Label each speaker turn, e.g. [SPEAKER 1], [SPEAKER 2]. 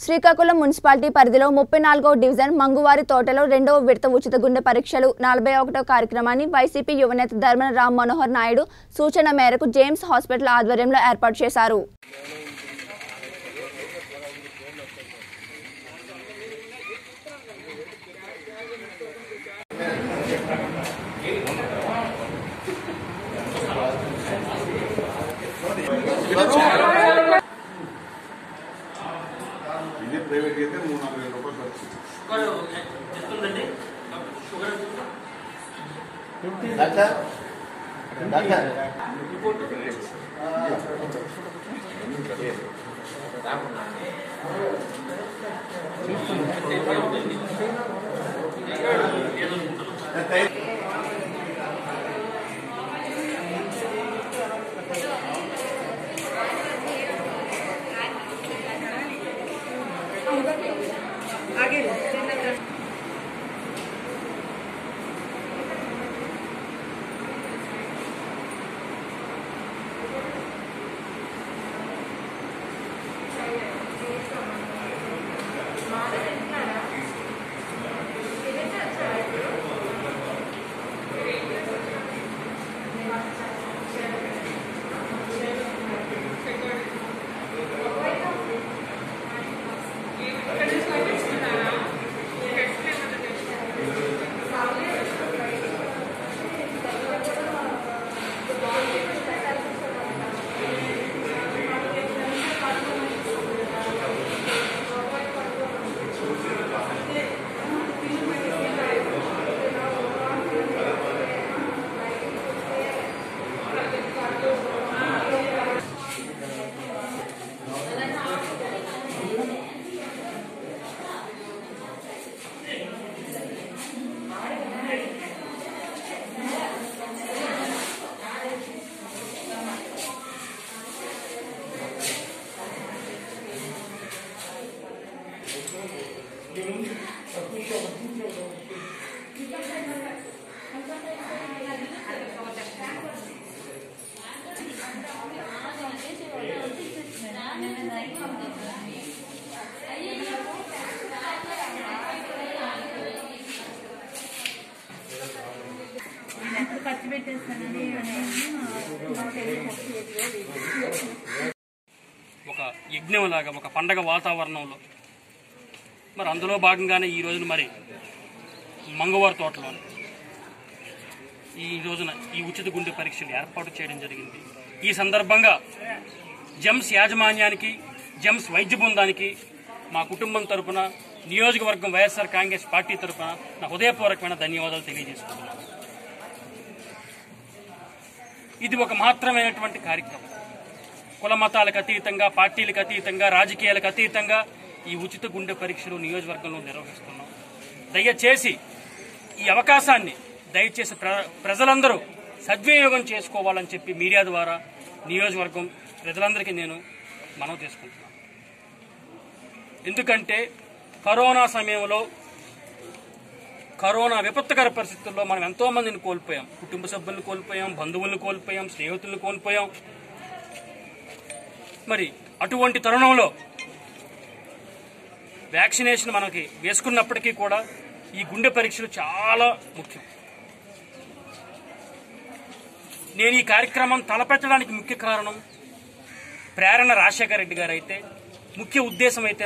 [SPEAKER 1] Srikakulam municipality పరిధిలో ముప్పై నాలుగో డివిజన్ మంగువారి తోటలో రెండవ విడత ఉచిత గుండె పరీక్షలు నలభై ఒకటో కార్యక్రమాన్ని వైసీపీ యువనేత ధర్మన రామ్ మనోహర్ నాయుడు సూచన మేరకు జేమ్స్ హాస్పిటల్ ఆధ్వర్యంలో ఏర్పాటు చేశారు
[SPEAKER 2] ఇది ప్రైవేట్ అయితే మూడు నాలుగు వేల రూపాయలు పడుతుంది
[SPEAKER 3] డాక్టర్ డాక్టర్
[SPEAKER 4] ఎప్పుడు ఖర్చు పెట్టేస్తానని నూట యాభై ఖర్చు పెట్టేది
[SPEAKER 5] ఒక యజ్ఞంలాగా ఒక పండగ వాతావరణంలో మరి అందులో భాగంగానే ఈ రోజున మరి మంగవారి తోటలో ఈ రోజున ఈ ఉచిత గుండె పరీక్షలు ఏర్పాటు చేయడం జరిగింది ఈ సందర్భంగా జెమ్స్ యాజమాన్యానికి జెమ్స్ వైద్య బృందానికి మా కుటుంబం తరపున నియోజకవర్గం వైఎస్ఆర్ కాంగ్రెస్ పార్టీ తరపున నా హృదయపూర్వకమైన ధన్యవాదాలు తెలియజేసుకుంటున్నాను ఇది ఒక మహత్తరమైనటువంటి కార్యక్రమం కుల మతాలకు అతీతంగా పార్టీలకు అతీతంగా రాజకీయాలకు అతీతంగా ఈ ఉచిత గుండె పరీక్షలు నియోజకవర్గంలో నిర్వహిస్తున్నాం దయచేసి ఈ అవకాశాన్ని దయచేసి ప్ర ప్రజలందరూ సద్వినియోగం చేసుకోవాలని చెప్పి మీడియా ద్వారా నియోజకవర్గం ప్రజలందరికీ నేను మనవి చేసుకుంటున్నాను ఎందుకంటే కరోనా సమయంలో కరోనా విపత్తుకర పరిస్థితుల్లో మనం ఎంతో మందిని కోల్పోయాం కుటుంబ సభ్యులను కోల్పోయాం బంధువులను కోల్పోయాం స్నేహితులను కోల్పోయాం మరి అటువంటి తరుణంలో వ్యాక్సినేషన్ మనకి వేసుకున్నప్పటికీ కూడా ఈ గుండె పరీక్షలు చాలా ముఖ్యం నేను ఈ కార్యక్రమం తలపెట్టడానికి ముఖ్య కారణం ప్రేరణ రాజశేఖర రెడ్డి గారు అయితే ముఖ్య ఉద్దేశం అయితే